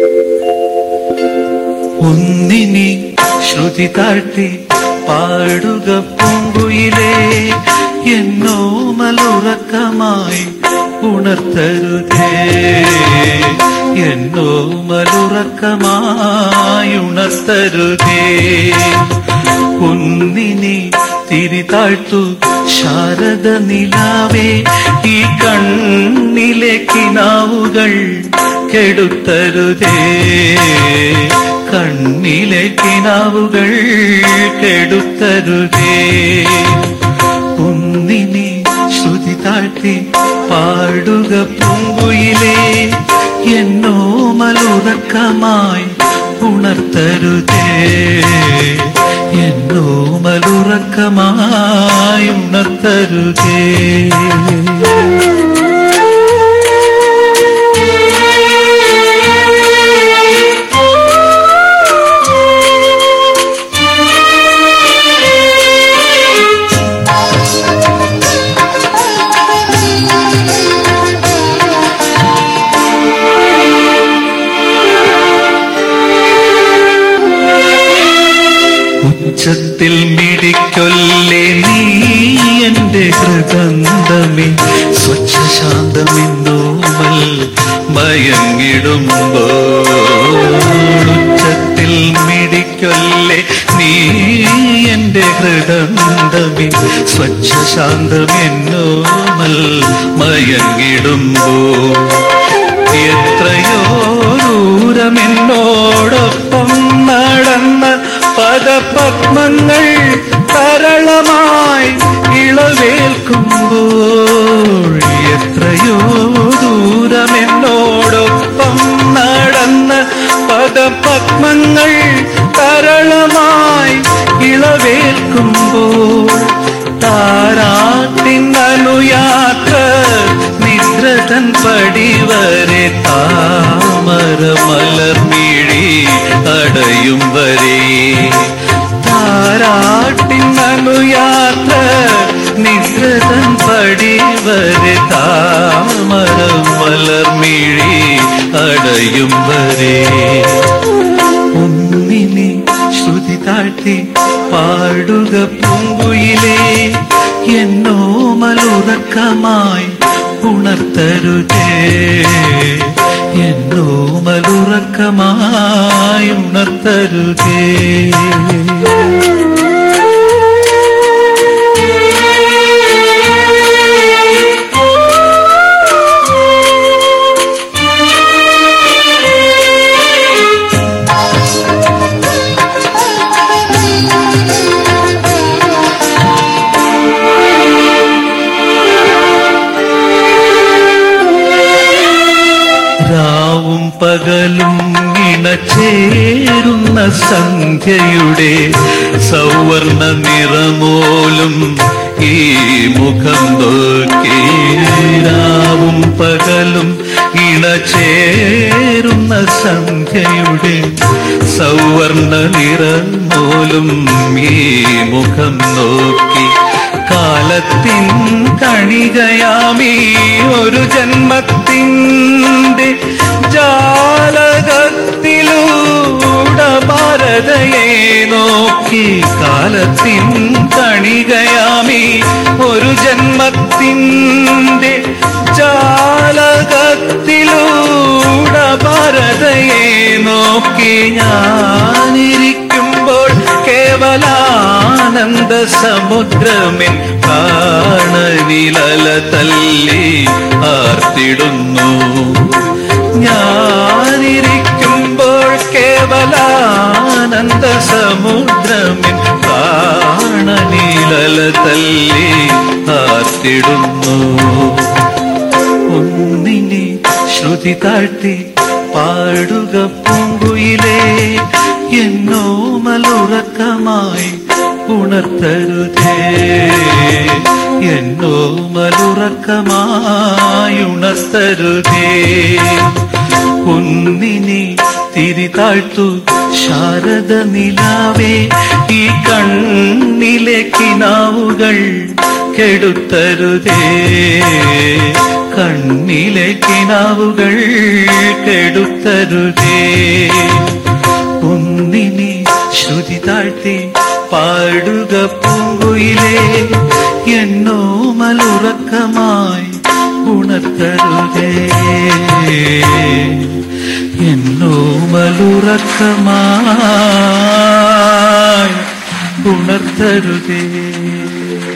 ഒന്നിനി ശ്രുതി താഴ്ത്തി പാടുക പൂങ്കുയിലേ എന്നോ മലുറക്കമായി ഉണർത്തരുതേ എന്നോ മലുറക്കമായി ഉണർത്തരുതേ ഒന്നിനി തിരി താഴ്ത്തു ശാരദ നിലാവേ ഈ കണ്ണിലെ കിനാവുകൾ കെടുത്തരുതേ കണ്ണിലെ കിനാവുകൾ കെടുത്തരുതേ ഒന്നിനി ശ്രുതി താഴ്ത്തി പാടുക പൂങ്കുയിലേ എന്നോ മലുറക്കമായി ഉണർത്തരുതേ എന്നോ മലുറക്കമായി ഉണർത്തരുതേ ഉച്ചത്തിൽ മിടിക്കൊല്ലേ നീ എന്റെ ഹൃദന്തമേ സ്വച്ഛ ശാന്തമെന്നോമൽ മയങ്ങിടുമ്പോൾ ഉച്ചത്തിൽ മിടിക്കൊല്ലേ നീ എന്റെ ഹൃദന്തമേ സ്വച്ഛ ശാന്തമെന്നോമൽ മയങ്ങിടുമ്പോൾ എത്രയോ ദൂരമെന്നോടൊപ്പം നടന്ന പദപത്മങ്ങൾ തരളമായി ഇളവേൽക്കുമ്പോൾ എത്രയോ ദൂരമെന്നോടൊപ്പം നടന്ന പദപത്മങ്ങൾ തരളമായി ഇളവേൽക്കുമ്പോൾ താരാട്ടിൻ അനുയാത്ര നിദ്രതൻ പടിവരെ താമര മലർമിഴി അടയും വരെ താരാട്ടിൻ അനുയാത്ര നിദ്രതൻ പടിവരെ താമര മലർമിഴി അടയും വരെ ഒന്നിനി ശ്രുതി താഴ്ത്തി പാടുക പൂങ്കുയിലേ എന്നോ മലുറക്കമായി ഉണർത്തരുതേ എന്നോ മലുറക്കമായി ഉണർത്തരുതേ രാവും പകലും ഇണചേരുന്ന സന്ധ്യയുടെ സൗവർണ നിറമോലും ഈ മുഖം നോക്കി രാവും പകലും ഇണചേരുന്ന സന്ധ്യയുടെ സൗവർണ നിറമോലും ഈ മുഖം നോക്കി കാലത്തിൻ കണികയാമീ ഒരു ജന്മത്തിൻ്റെ ജാലകത്തിലൂടെ ഭാരതയെ നോക്കി കാലത്തിൻ കണികയാമീ ഒരു ജന്മത്തിൻ്റെ ജാലകത്തിലൂടെ ഭാരതയെ നോക്കി ഞാനിരിക്കുമ്പോൾ കേവലാനന്ദ സമുദ്രമിൻ കാണനിലല തല്ലി ആർത്തിടുന്നു ഞാനിരിക്കുമ്പോൾ കേവലാനന്ദ സമുദ്രമിൻ കാണനിലല തല്ലി ആർത്തിടുന്നു ഒന്നിനി ശ്രുതി താഴ്ത്തി പാടുക പൂങ്കുയിലേ എന്നോ മലുറക്കമായി ഉണർത്തരുതേ എന്നോ മലുറക്കമായി ഉണർത്തരുതേ ഒന്നിനി തിരി താഴ്ത്തു ശാരദ നിലാവേ ഈ കണ്ണിലെ കിനാവുകൾ കെടുത്തരുതേ കണ്ണിലെ കിനാവുകൾ കെടുത്തരുതേ ഒന്നിനി ശ്രുതി താഴ്ത്തി പാടുക പൂങ്കുയിലേ എന്നോ മലുറക്കമായി ഉണർത്തരുതേ എന്നോ മലുറക്കമായി ഉണർത്തരുതേ